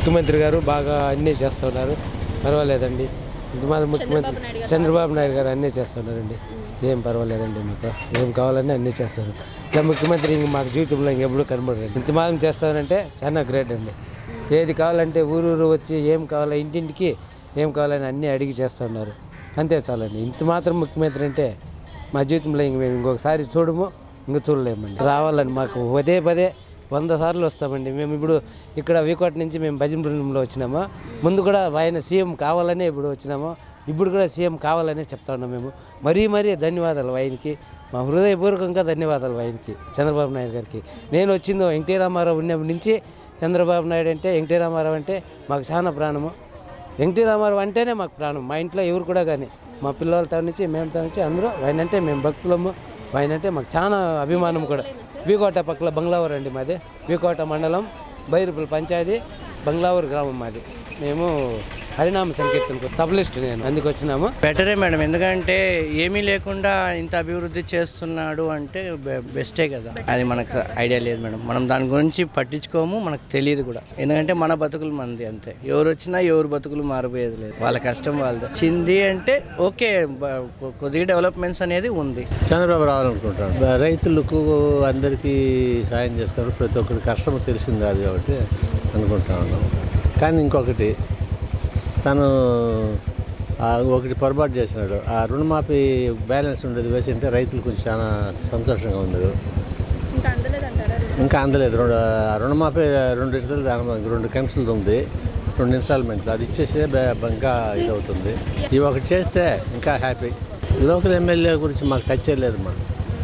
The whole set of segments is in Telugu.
ముఖ్యమంత్రి గారు బాగా అన్నీ చేస్తున్నారు పర్వాలేదండి ఇంత మాత్రం ముఖ్యమంత్రి చంద్రబాబు నాయుడు గారు అన్నీ చేస్తున్నారండి ఏం పర్వాలేదండి మీకు ఏం కావాలన్నా అన్నీ చేస్తారు ఇట్లా ముఖ్యమంత్రి ఇంక మాకు జీవితంలో ఇంకెప్పుడు కనబడరండి ఇంత మాత్రం చేస్తారంటే చాలా గ్రేట్ అండి ఏది కావాలంటే ఊరూరు వచ్చి ఏం కావాలో ఇంటింటికి ఏం కావాలని అన్నీ అడిగి చేస్తున్నారు అంతే చాలండి ఇంత మాత్రం ముఖ్యమంత్రి అంటే మా జీవితంలో ఇంక మేము ఇంకొకసారి చూడము ఇంక చూడలేమండి రావాలని మాకు పదే పదే వంద సార్లు వస్తామండి మేము ఇప్పుడు ఇక్కడ వీకోట నుంచి మేము భజన బృందంలో వచ్చినాము ముందు కూడా ఆయన సీఎం కావాలనే ఇప్పుడు వచ్చినాము ఇప్పుడు కూడా సీఎం కావాలనే చెప్తా ఉన్నాం మేము మరీ మరీ ధన్యవాదాలు ఆయనకి మా హృదయపూర్వకంగా ధన్యవాదాలు ఆయనకి చంద్రబాబు నాయుడు గారికి నేను వచ్చిందో ఎన్టీ రామారావు ఉన్నప్పటి నుంచి చంద్రబాబు నాయుడు అంటే ఎన్టీ రామారావు అంటే మాకు చాలా ప్రాణము ఎన్టీ రామారావు అంటేనే మాకు ప్రాణం మా ఇంట్లో ఎవరు కూడా కానీ మా పిల్లలతో నుంచి మేముతో నుంచి అందరూ ఆయన అంటే మేము భక్తులము ఆయన అంటే మాకు చాలా అభిమానం కూడా వీకోట పక్కల బంగ్లావూరు అండి మాది వీకోట మండలం బైరుపుల పంచాయతీ బంగ్లావూరు గ్రామం మాది మేము హరినామ సంకీర్తనకు తబలిస్ట్ నేను అందుకు వచ్చినాము బెటరే మేడం ఎందుకంటే ఏమీ లేకుండా ఇంత అభివృద్ధి చేస్తున్నాడు అంటే బె- బెస్టే కదా అది మనకు ఐడియా లేదు మేడం మనం దాని గురించి పట్టించుకోము మనకు తెలియదు కూడా ఎందుకంటే మన బతుకులు మనది అంతే ఎవరు వచ్చినా ఎవరు బతుకులు మారిపోయేది లేదు వాళ్ళ కష్టం వాళ్ళది చింది అంటే ఓకే బ- కొ- కొద్దిగా డెవలప్మెంట్స్ అనేది ఉంది చంద్రబాబు రావాలనుకుంటాను బ- రైతులకు అందరికీ సాయం చేస్తారు ప్రతి ఒక్కరి కష్టం తెలిసింది అది కాబట్టి అనుకుంటా ఉన్నాం కానీ ఇంకొకటి తను ఆ ఒకటి పొరపాటు చేసినాడు ఆ రుణమాఫీ బ్యాలెన్స్ ఉండేది వేసి ఉంటే రైతులు కొంచెం చాలా సంతోషంగా ఉంది ఇంకా అందలేదంటారా ఇంకా అందలేదు రెండు ఆ రుణమాఫీ రెండు విడతలు దాని రెండు కన్సులు ఉంది రెండు ఇన్స్టాల్మెంట్లు అది ఇచ్చేస్తే బ- ఇంకా ఇది అవుతుంది ఇవి ఒకటి చేస్తే ఇంకా హ్యాపీ లోకల్ ఎమ్మెల్యే గురించి మాకు టచ్ లేదు మా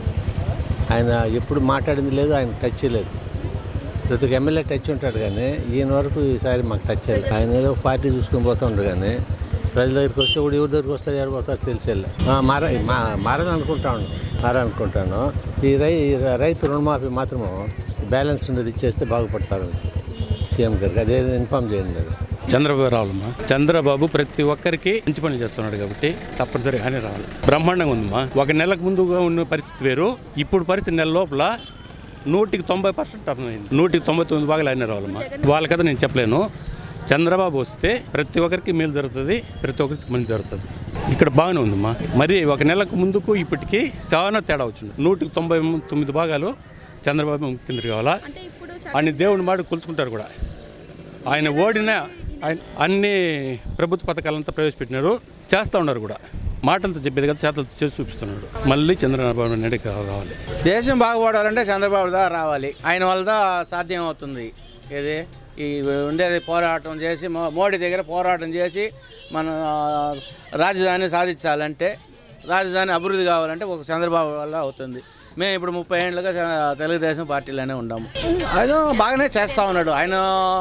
ఆయన ఎప్పుడు మాట్లాడింది లేదు ఆయన టచ్ లేదు ప్రతి ఒక్క ఎమ్మెల్యే టచ్ ఉంటాడు కానీ ఈయన వరకు ఈసారి మాకు టచ్ లేదు ఆయన ఏదో పార్టీ చూసుకొని పోతుండ్రు కానీ ప్రజల దగ్గరికి వస్తే కూడా ఎవరి దగ్గరికి వస్తారు ఎవరు పోతారు తెలిసేలే మార మా- మారాలనుకుంటాను మారాలనుకుంటాను ఈ రై ఈ రైతు రుణమాఫీ మాత్రము బ్యాలెన్స్ ఉండేది ఇచ్చేస్తే బాగుపడతారు సీఎం గారికి అదే ఇన్ఫామ్ చేయండి మీరు చంద్రబాబు రావాలమ్మా చంద్రబాబు ప్రతి ఒక్కరికి మంచి పని చేస్తున్నాడు కాబట్టి తప్పనిసరిగా ఆయన రావాలి బ్రహ్మాండంగా ఉందమ్మా ఒక నెలకు ముందుగా ఉన్న పరిస్థితి వేరు ఇప్పుడు పరిస్థితి నెల లోపల నూటికి తొంభై పర్సెంట్ టర్న్ అయింది నూటికి తొంభై తొమ్మిది భాగాలు ఆయన రావాలమ్మా వాళ్ళ కథ నేను చెప్పలేను చంద్రబాబు వస్తే ప్రతి ఒక్కరికి మేలు జరుగుతుంది ప్రతి ఒక్కరికి మంచి జరుగుతుంది ఇక్కడ బాగానే ఉందమ్మా మరి ఒక నెలకు ముందుకు ఇప్పటికి చాలా తేడా వచ్చింది నూటికి తొంభై తొమ్మిది భాగాలు చంద్రబాబు ముఖ్యమంత్రి కావాలా అంటే ఇప్పుడు ఆయన దేవుని మాట కొలుచుకుంటారు కూడా ఆయన ఓడిన ఆయన అన్ని ప్రభుత్వ పథకాలంతా ప్రవేశపెట్టినారు చేస్తూ ఉన్నారు కూడా మాటలతో చెప్పేది కదా చేతలతో చేసి చూపిస్తున్నాడు మళ్ళీ చంద్రబాబు నాయుడు రావాలి దేశం బాగుపడాలంటే చంద్రబాబు దా రావాలి ఆయన వల్ల సాధ్యం అవుతుంది ఏది ఈ ఉండేది పోరాటం చేసి మో- మోడీ దగ్గర పోరాటం చేసి మన ఆ, రాజధాని సాధించాలంటే రాజధాని అభివృద్ధి కావాలంటే ఒక చంద్రబాబు వల్ల అవుతుంది మేము ఇప్పుడు ముప్పై ఏళ్ళుగా చ- తెలుగుదేశం పార్టీలోనే ఉన్నాము ఆయన బాగానే చేస్తూ ఉన్నాడు ఆయన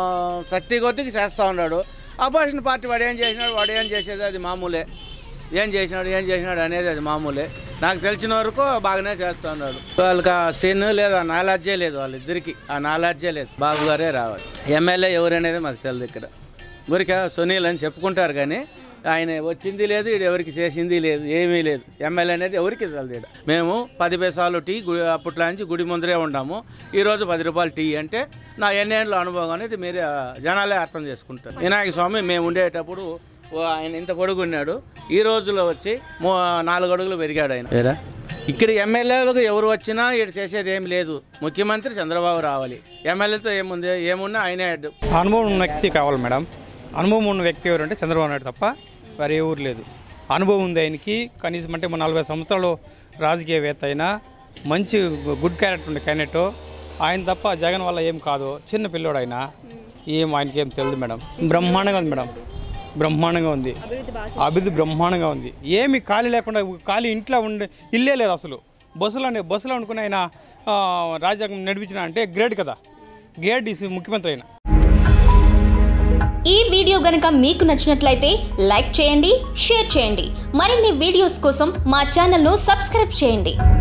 శక్తి కొద్దికి చేస్తూ ఉన్నాడు అపోజిషన్ పార్టీ వాడు ఏం చేసినాడు వాడు ఏం చేసేది అది మామూలే ఏం చేసినాడు ఏం చేసినాడు అనేది అది మామూలే నాకు తెలిసిన వరకు బాగానే చేస్తూ ఉన్నాడు వాళ్ళకి ఆ సీన్ లేదు ఆ నాలెడ్జే లేదు వాళ్ళిద్దరికి ఆ నాలెడ్జే లేదు బాబు గారే రావాలి ఎమ్మెల్యే ఎవరనేది మాకు తెలియదు ఇక్కడ ఊరికే సునీల్ అని చెప్పుకుంటారు కానీ ఆయన వచ్చింది లేదు ఈడు ఎవరికి చేసింది లేదు ఏమీ లేదు ఎమ్మెల్యే అనేది ఎవరికి తెలియదు ఈడ. మేము పది పైసాలు టీ గు అప్పట్లో నుంచి గుడి ముందరే ఉన్నాము ఈరోజు పది రూపాయలు టీ అంటే నా ఎన్నేళ్ళ అనుభవం అనేది మీరే ఆ, జనాలే అర్థం చేసుకుంటారు వినాయక స్వామి మేము ఉండేటప్పుడు ఓ ఆయన ఇంత పొడుగున్నాడు ఈ రోజులో వచ్చి మూ నాలుగు అడుగులు పెరిగాడు ఆయన ఏరా ఇక్కడ ఎమ్మెల్యేలకు ఎవరు వచ్చినా ఇక్కడ చేసేది ఏం లేదు ముఖ్యమంత్రి చంద్రబాబు రావాలి ఎమ్మెల్యేతో ఏముంది ఏమున్నా ఆయనే అడ్డు అనుభవం ఉన్న వ్యక్తి కావాలి మేడం అనుభవం ఉన్న వ్యక్తి ఎవరంటే చంద్రబాబు నాయుడు తప్ప వేరే ఎవరు లేదు అనుభవం ఉంది ఆయనకి కనీసం అంటే మన నలభై సంవత్సరాలు రాజకీయవేత్త అయినా మంచి గుడ్ క్యారెక్టర్ ఉండే క్యాండిడేట్ ఆయన తప్ప జగన్ వల్ల ఏం కాదు చిన్న పిల్లోడు ఆయన ఏం ఆయనకి ఏం తెలియదు మేడం బ్రహ్మాండంగా ఉంది మేడం బ్రహ్మాండంగా ఉంది అభివృద్ధి బ్రహ్మాండంగా ఉంది ఏమి ఖాళీ లేకుండా ఖాళీ ఇంట్లో ఉండే ఇల్లే లేదు అసలు బస్సులో బస్సులో అనుకుని ఆయన ఆ, రాజ్యాంగం నడిపించిన అంటే గ్రేట్ కదా గ్రేట్ ఈస్ ముఖ్యమంత్రి అయినా ఈ వీడియో గనుక మీకు నచ్చినట్లయితే లైక్ చేయండి షేర్ చేయండి మరిన్ని వీడియోస్ కోసం మా ఛానల్ను సబ్స్క్రైబ్ చేయండి